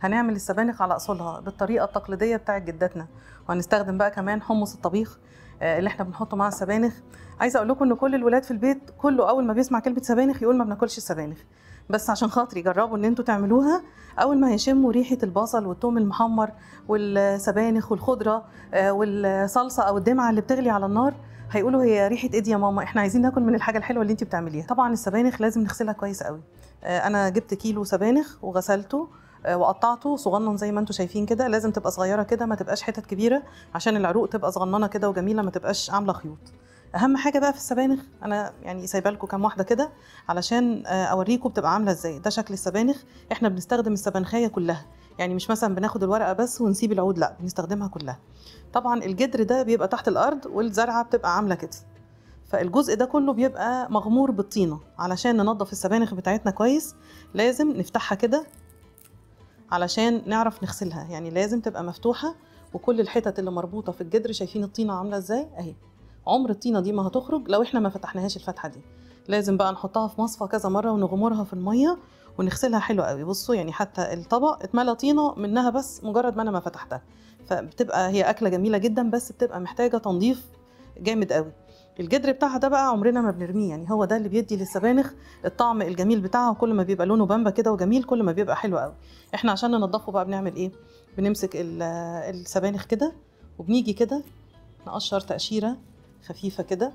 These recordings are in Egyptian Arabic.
هنعمل السبانخ على اصولها بالطريقه التقليديه بتاعت جداتنا وهنستخدم بقى كمان حمص الطبيخ آه، اللي احنا بنحطه مع السبانخ عايزه اقول لكم ان كل الولاد في البيت كله اول ما بيسمع كلمه سبانخ يقول ما بناكلش السبانخ بس عشان خاطري جربوا ان انتوا تعملوها اول ما هيشموا ريحه البصل والثوم المحمر والسبانخ والخضره آه، والصلصه او الدمعه اللي بتغلي على النار هيقولوا هي ريحه ايه دي يا ماما احنا عايزين ناكل من الحاجه الحلوه اللي انت بتعمليها طبعا السبانخ لازم نغسلها كويس قوي آه، انا جبت كيلو سبانخ وغسلته آه، وقطعته صغنن زي ما انتم شايفين كده لازم تبقى صغيره كده ما تبقاش حتت كبيره عشان العروق تبقى صغننه كده وجميله ما تبقاش عامله خيوط اهم حاجه بقى في السبانخ انا يعني سايبه لكم كام واحده كده علشان آه، اوريكم بتبقى عامله ازاي ده شكل السبانخ احنا بنستخدم السبانخيه كلها يعني مش مثلا بناخد الورقه بس ونسيب العود لا بنستخدمها كلها طبعا الجدر ده بيبقى تحت الارض والزرعه بتبقى عامله كده فالجزء ده كله بيبقى مغمور بالطينه علشان ننظف السبانخ بتاعتنا كويس لازم نفتحها كده علشان نعرف نغسلها يعني لازم تبقى مفتوحه وكل الحتت اللي مربوطه في الجدر شايفين الطينه عامله ازاي اهي عمر الطينه دي ما هتخرج لو احنا ما فتحناهاش الفتحه دي لازم بقى نحطها في مصفى كذا مره ونغمرها في الميه ونغسلها حلو قوي بصوا يعني حتى الطبق اتملى طينه منها بس مجرد ما انا ما فتحتها فبتبقى هي اكله جميله جدا بس بتبقى محتاجه تنظيف جامد قوي الجدر بتاعها ده بقى عمرنا ما بنرميه يعني هو ده اللي بيدي للسبانخ الطعم الجميل بتاعها وكل ما بيبقى لونه بامبا كده وجميل كل ما بيبقى حلو قوي احنا عشان ننضفه بقى بنعمل ايه بنمسك ال- السبانخ كده وبنيجي كده نقشر تقشيره خفيفه كده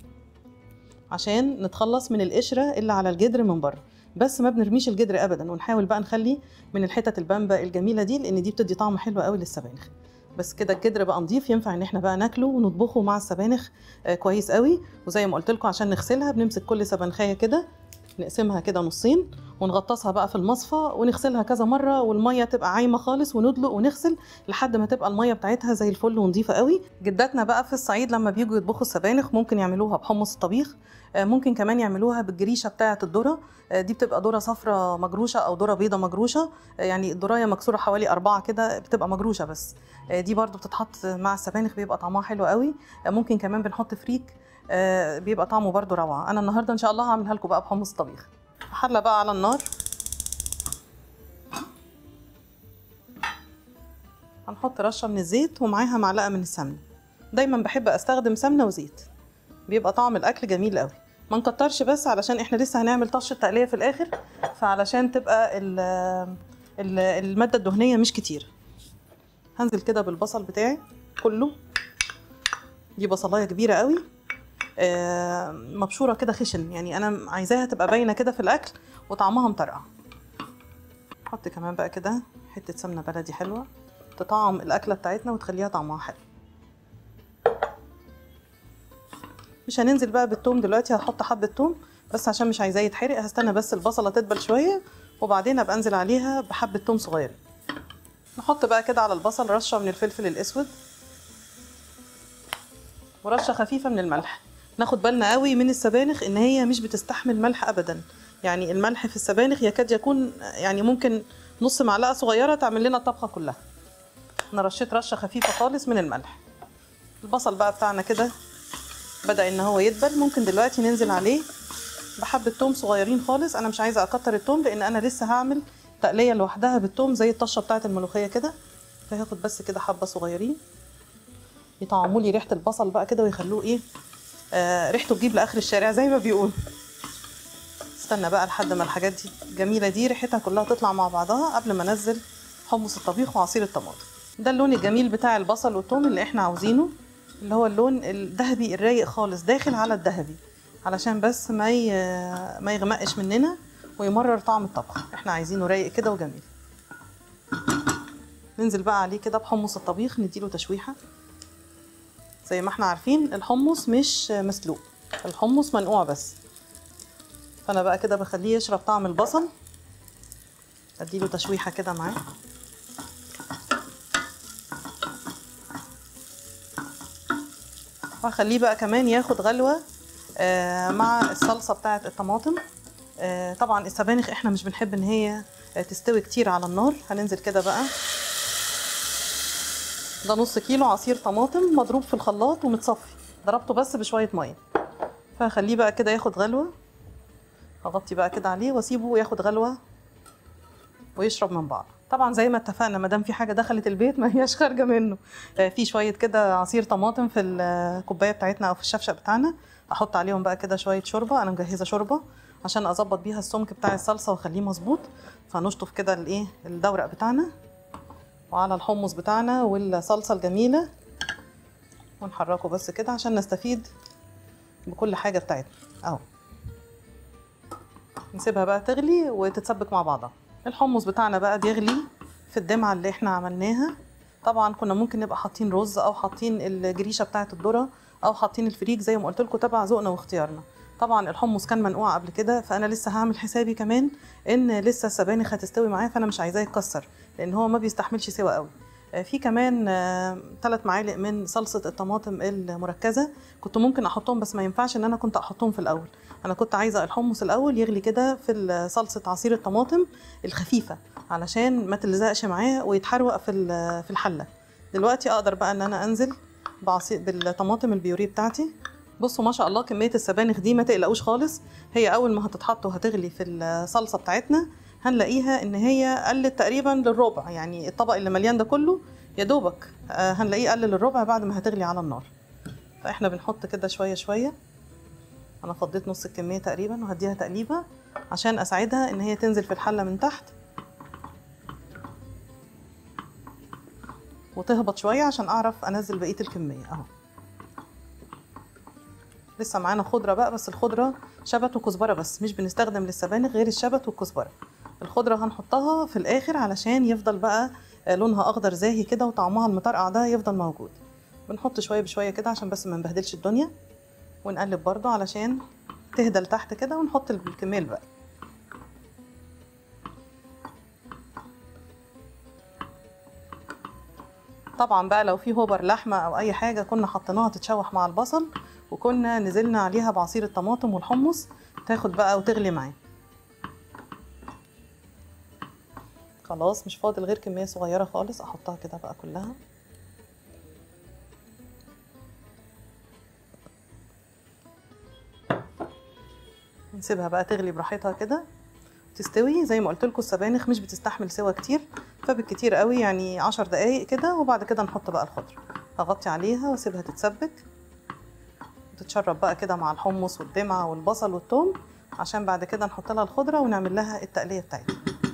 عشان نتخلص من القشره اللي على الجدر من بره بس ما بنرميش الجدر ابدا ونحاول بقى نخلي من الحتت البامبا الجميله دي لان دي بتدي طعم حلو قوي للسبانخ بس كده الجدر بقى نضيف ينفع ان احنا بقى ناكله ونطبخه مع السبانخ آه كويس قوي وزي ما قلت لكم عشان نغسلها بنمسك كل سبانخيه كده نقسمها كده نصين ونغطسها بقى في المصفى ونغسلها كذا مره والميه تبقى عايمه خالص وندلق ونغسل لحد ما تبقى الميه بتاعتها زي الفل ونظيفه قوي جداتنا بقى في الصعيد لما بيجوا يطبخوا السبانخ ممكن يعملوها بحمص الطبيخ آه، ممكن كمان يعملوها بالجريشه بتاعه الذره آه، دي بتبقى ذره صفراء مجروشه او ذره بيضه مجروشه آه، يعني الذرايه مكسوره حوالي أربعة كده بتبقى مجروشه بس آه، دي برضو بتتحط مع السبانخ بيبقى طعمها حلو قوي آه، ممكن كمان بنحط فريك آه، بيبقى طعمه برضو روعه انا النهارده ان شاء الله هعملها لكم بقى بحمص الطبيخ حله بقى على النار هنحط رشه من الزيت ومعاها معلقه من السمنه دايما بحب استخدم سمنه وزيت بيبقى طعم الاكل جميل قوي ما نكترش بس علشان احنا لسه هنعمل طشه تقليه في الاخر فعلشان تبقى ال ال الماده الدهنيه مش كتير هنزل كده بالبصل بتاعي كله دي بصلايه كبيره قوي آه، مبشوره كده خشن يعني انا عايزاها تبقى باينه كده في الاكل وطعمها مطرقع حط كمان بقى كده حته سمنه بلدي حلوه تطعم الاكله بتاعتنا وتخليها طعمها حلو مش هننزل بقى بالثوم دلوقتي هحط حبه ثوم بس عشان مش عايزاه يتحرق هستنى بس البصله تدبل شويه وبعدين ابقى انزل عليها بحبه ثوم صغيره نحط بقى كده على البصل رشه من الفلفل الاسود ورشه خفيفه من الملح ناخد بالنا قوي من السبانخ ان هي مش بتستحمل ملح ابدا يعني الملح في السبانخ يكاد يكون يعني ممكن نص معلقه صغيره تعمل لنا الطبخه كلها انا رشيت رشه خفيفه خالص من الملح البصل بقى بتاعنا كده بدا ان هو يدبل ممكن دلوقتي ننزل عليه بحبه توم صغيرين خالص انا مش عايزه اكتر التوم لان انا لسه هعمل تقليه لوحدها بالتوم زي الطشه بتاعه الملوخيه كده فهاخد بس كده حبه صغيرين يطعموا لي ريحه البصل بقى كده ويخلوه ايه آه ريحته تجيب لاخر الشارع زي ما بيقول استنى بقى لحد ما الحاجات دي الجميله دي ريحتها كلها تطلع مع بعضها قبل ما انزل حمص الطبيخ وعصير الطماطم ده اللون الجميل بتاع البصل والثوم اللي احنا عاوزينه اللي هو اللون الذهبي الرايق خالص داخل على الذهبي علشان بس ما ي... ما يغمقش مننا ويمرر طعم الطبخ احنا عايزينه رايق كده وجميل ننزل بقى عليه كده بحمص الطبيخ نديله تشويحه زي ما احنا عارفين الحمص مش مسلوق الحمص منقوع بس فانا بقى كده بخليه يشرب طعم البصل اديله تشويحه كده معاه وهخليه بقى كمان ياخد غلوه آه، مع الصلصه بتاعه الطماطم آه، طبعا السبانخ احنا مش بنحب ان هي آه، تستوي كتير على النار هننزل كده بقى ده نص كيلو عصير طماطم مضروب في الخلاط ومتصفي ضربته بس بشويه ميه فهخليه بقى كده ياخد غلوه هغطي بقى كده عليه واسيبه ياخد غلوه ويشرب من بعض طبعا زي ما اتفقنا ما دام في حاجه دخلت البيت ما هياش خارجه منه آه، في شويه كده عصير طماطم في الكوبايه بتاعتنا او في الشفشق بتاعنا احط عليهم بقى كده شويه شوربه انا مجهزه شوربه عشان اظبط بيها السمك بتاع الصلصه واخليه مظبوط فنشطف كده الايه الدورق بتاعنا وعلى الحمص بتاعنا والصلصه الجميله ونحركه بس كده عشان نستفيد بكل حاجه بتاعتنا اهو نسيبها بقى تغلي وتتسبك مع بعضها الحمص بتاعنا بقى بيغلي في الدمعه اللي احنا عملناها طبعا كنا ممكن نبقى حاطين رز او حاطين الجريشه بتاعه الذره او حاطين الفريك زي ما قلت لكم تبع ذوقنا واختيارنا طبعا الحمص كان منقوع قبل كده فانا لسه هعمل حسابي كمان ان لسه السبانخ هتستوي معايا فانا مش عايزاه يتكسر لان هو ما بيستحملش سوا قوي آه، في كمان ثلاث معالق من صلصه الطماطم المركزه كنت ممكن احطهم بس ما ينفعش ان انا كنت احطهم في الاول انا كنت عايزه الحمص الاول يغلي كده في صلصه عصير الطماطم الخفيفه علشان ما تلزقش معاه ويتحروق في ال- في الحله دلوقتي اقدر بقى ان انا انزل بعصير بالطماطم البيوري بتاعتي بصوا ما شاء الله كميه السبانخ دي ما تقلقوش خالص هي اول ما هتتحط وهتغلي في الصلصه بتاعتنا هنلاقيها ان هي قلت تقريبا للربع يعني الطبق اللي مليان ده كله يا دوبك آه، هنلاقيه قل للربع بعد ما هتغلي على النار فاحنا بنحط كده شويه شويه انا فضيت نص الكميه تقريبا وهديها تقليبه عشان اساعدها ان هي تنزل في الحله من تحت وتهبط شويه عشان اعرف انزل بقيه الكميه اهو لسه معانا خضره بقى بس الخضره شبت وكزبره بس مش بنستخدم للسبانخ غير الشبت والكزبره الخضره هنحطها في الاخر علشان يفضل بقى آه، لونها اخضر زاهي كده وطعمها المطرقع ده يفضل موجود بنحط شويه بشويه كده عشان بس ما نبهدلش الدنيا ونقلب برضو علشان تهدى لتحت كده ونحط الكميه الباقي طبعا بقى لو في هوبر لحمه او اي حاجه كنا حطيناها تتشوح مع البصل وكنا نزلنا عليها بعصير الطماطم والحمص تاخد بقى وتغلي معاه خلاص مش فاضل غير كميه صغيره خالص احطها كده بقى كلها نسيبها بقى تغلي براحتها كده تستوي زي ما قلت لكم السبانخ مش بتستحمل سوا كتير فبالكتير قوي يعني عشر دقايق كده وبعد كده نحط بقى الخضره هغطي عليها واسيبها تتسبك وتتشرب بقى كده مع الحمص والدمعه والبصل والثوم عشان بعد كده نحط لها الخضره ونعمل لها التقليه بتاعتها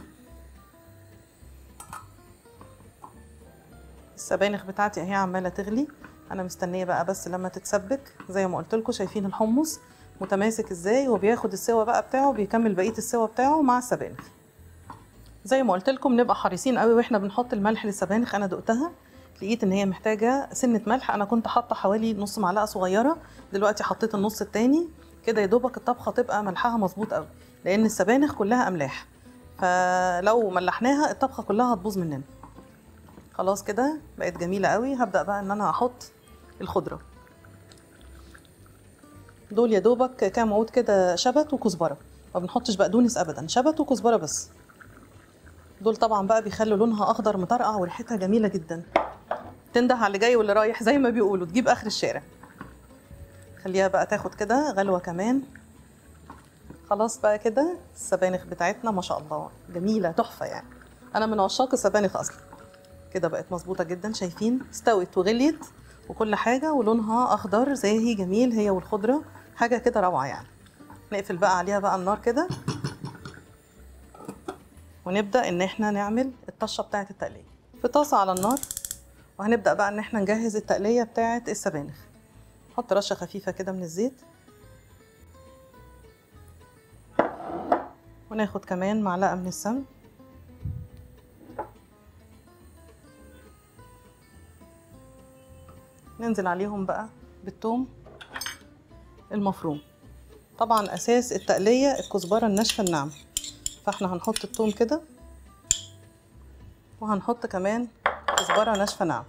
السبانخ بتاعتي اهي عماله تغلي انا مستنيه بقى بس لما تتسبك زي ما قلت لكم شايفين الحمص متماسك ازاي وبياخد السوا بقى بتاعه بيكمل بقيه السوا بتاعه مع السبانخ زي ما قلت لكم نبقى حريصين قوي واحنا بنحط الملح للسبانخ انا دقتها لقيت ان هي محتاجه سنه ملح انا كنت حاطه حوالي نص معلقه صغيره دلوقتي حطيت النص التاني كده يا دوبك الطبخه تبقى ملحها مظبوط قوي لان السبانخ كلها املاح فلو ملحناها الطبخه كلها هتبوظ مننا خلاص كده بقت جميله قوي هبدا بقى ان انا احط الخضره دول يا دوبك كام عود كده شبت وكزبره ما بنحطش بقدونس ابدا شبت وكزبره بس دول طبعا بقى بيخلوا لونها اخضر مطرقع وريحتها جميله جدا تنده على اللي جاي واللي رايح زي ما بيقولوا تجيب اخر الشارع خليها بقى تاخد كده غلوه كمان خلاص بقى كده السبانخ بتاعتنا ما شاء الله جميله تحفه يعني انا من عشاق السبانخ اصلا كده بقت مظبوطه جدا شايفين استوت وغليت وكل حاجه ولونها اخضر زاهي جميل هي والخضره حاجه كده روعه يعني نقفل بقى عليها بقى النار كده ونبدا ان احنا نعمل الطشه بتاعه التقليه في طاسه على النار وهنبدا بقى ان احنا نجهز التقليه بتاعه السبانخ نحط رشه خفيفه كده من الزيت وناخد كمان معلقه من السمن ننزل عليهم بقى بالثوم المفروم طبعا اساس التقليه الكزبره الناشفه الناعمه فاحنا هنحط الثوم كده وهنحط كمان كزبره ناشفه ناعمه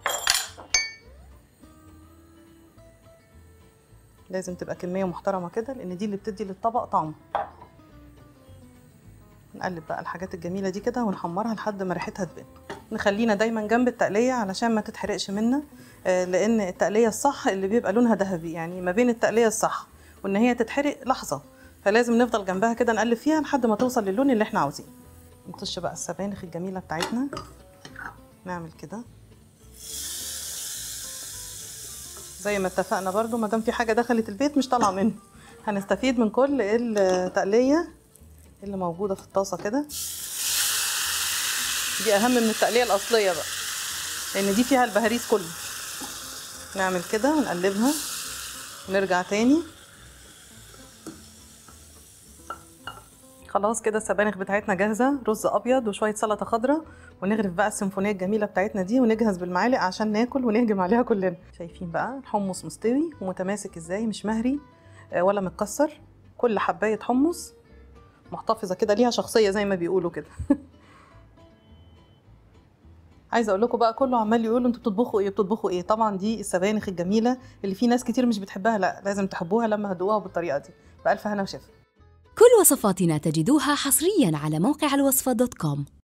لازم تبقى كميه محترمه كده لان دي اللي بتدي للطبق طعم نقلب بقى الحاجات الجميله دي كده ونحمرها لحد ما ريحتها تبان نخلينا دايما جنب التقليه علشان ما تتحرقش منا آه، لان التقليه الصح اللي بيبقى لونها ذهبي يعني ما بين التقليه الصح وان هي تتحرق لحظه فلازم نفضل جنبها كده نقلب فيها لحد ما توصل للون اللي احنا عاوزينه نطش بقى السبانخ الجميله بتاعتنا نعمل كده زي ما اتفقنا برضو ما دام في حاجه دخلت البيت مش طالعه منه هنستفيد من كل التقليه اللي موجوده في الطاسه كده دي اهم من التقليه الاصليه بقى لان دي فيها البهاريز كله نعمل كده ونقلبها ونرجع تاني خلاص كده السبانخ بتاعتنا جاهزه رز ابيض وشويه سلطه خضراء ونغرف بقى السيمفونيه الجميله بتاعتنا دي ونجهز بالمعالق عشان ناكل ونهجم عليها كلنا شايفين بقى الحمص مستوي ومتماسك ازاي مش مهري ولا متكسر كل حبايه حمص محتفظه كده ليها شخصيه زي ما بيقولوا كده عايزه اقول لكم بقى كله عمال يقولوا انتوا بتطبخوا ايه بتطبخوا ايه طبعا دي السبانخ الجميله اللي في ناس كتير مش بتحبها لا لازم تحبوها لما هتدوقوها بالطريقه دي بالف هنا وشفا كل وصفاتنا تجدوها حصريا على موقع الوصفة دوت كوم